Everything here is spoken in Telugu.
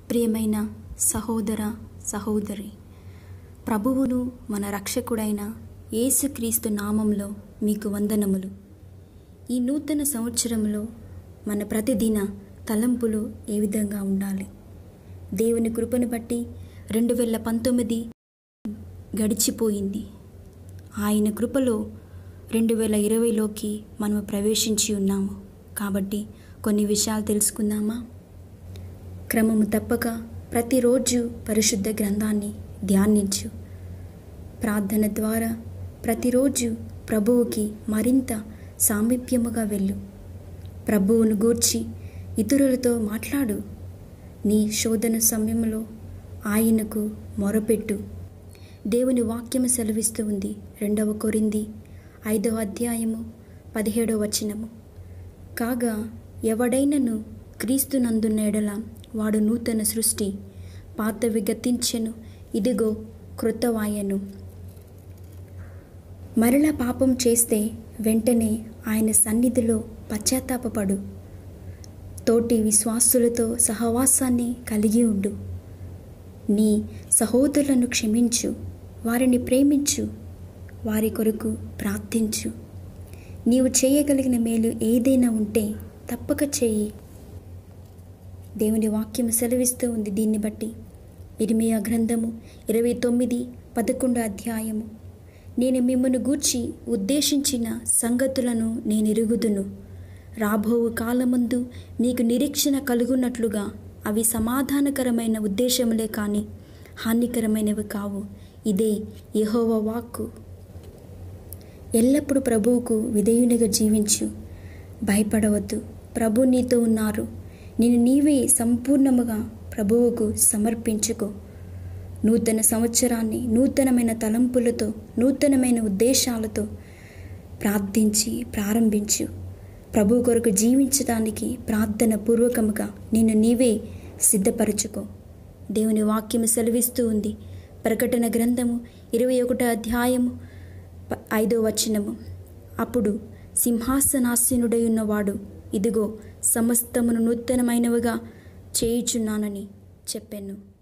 ప్రియమైన సహోదర సహోదరి ప్రభువును మన రక్షకుడైన యేసుక్రీస్తు నామంలో మీకు వందనములు ఈ నూతన సంవత్సరంలో మన ప్రతిదిన తలంపులు ఏ విధంగా ఉండాలి దేవుని కృపను బట్టి రెండు వేల పంతొమ్మిది గడిచిపోయింది ఆయన కృపలో రెండు వేల ఇరవైలోకి మనము ప్రవేశించి ఉన్నాము కాబట్టి కొన్ని విషయాలు తెలుసుకుందామా క్రమము తప్పక ప్రతిరోజు పరిశుద్ధ గ్రంథాన్ని ధ్యానించు ప్రార్థన ద్వారా ప్రతిరోజు ప్రభువుకి మరింత సామీప్యముగా వెళ్ళు ప్రభువును గూర్చి ఇతరులతో మాట్లాడు నీ శోధన సమయంలో ఆయనకు మొరపెట్టు దేవుని వాక్యము సెలవిస్తూ ఉంది రెండవ కొరింది ఐదవ అధ్యాయము పదిహేడవ వచనము కాగా ఎవడైనను క్రీస్తునందున్న ఎడల వాడు నూతన సృష్టి పాతవి గతించెను ఇదిగో కృతవాయను మరలా పాపం చేస్తే వెంటనే ఆయన సన్నిధిలో పశ్చాత్తాపపడు తోటి విశ్వాసులతో సహవాసాన్ని కలిగి ఉండు నీ సహోదరులను క్షమించు వారిని ప్రేమించు వారి కొరకు ప్రార్థించు నీవు చేయగలిగిన మేలు ఏదైనా ఉంటే తప్పక చేయి దేవుని వాక్యం సెలవిస్తూ ఉంది దీన్ని బట్టి ఇరిమియా గ్రంథము ఇరవై తొమ్మిది పదకొండు అధ్యాయము నేను మిమ్మను గూర్చి ఉద్దేశించిన సంగతులను నేను ఎరుగుదును రాబోవు కాలమందు నీకు నిరీక్షణ కలుగున్నట్లుగా అవి సమాధానకరమైన ఉద్దేశములే కానీ హానికరమైనవి కావు ఇదే యెహోవా వాక్కు ఎల్లప్పుడూ ప్రభువుకు విధేయునిగా జీవించు భయపడవద్దు ప్రభు నీతో ఉన్నారు నేను నీవే సంపూర్ణముగా ప్రభువుకు సమర్పించుకో నూతన సంవత్సరాన్ని నూతనమైన తలంపులతో నూతనమైన ఉద్దేశాలతో ప్రార్థించి ప్రారంభించు ప్రభు కొరకు జీవించడానికి ప్రార్థన పూర్వకముగా నేను నీవే సిద్ధపరచుకో దేవుని వాక్యము సెలవిస్తూ ఉంది ప్రకటన గ్రంథము ఇరవై ఒకటో అధ్యాయము ప- ఐదో వచనము అప్పుడు సింహాసనాసీనుడై ఉన్నవాడు ఇదిగో సమస్తమును నూతనమైనవిగా చేయుచున్నానని చెప్పాను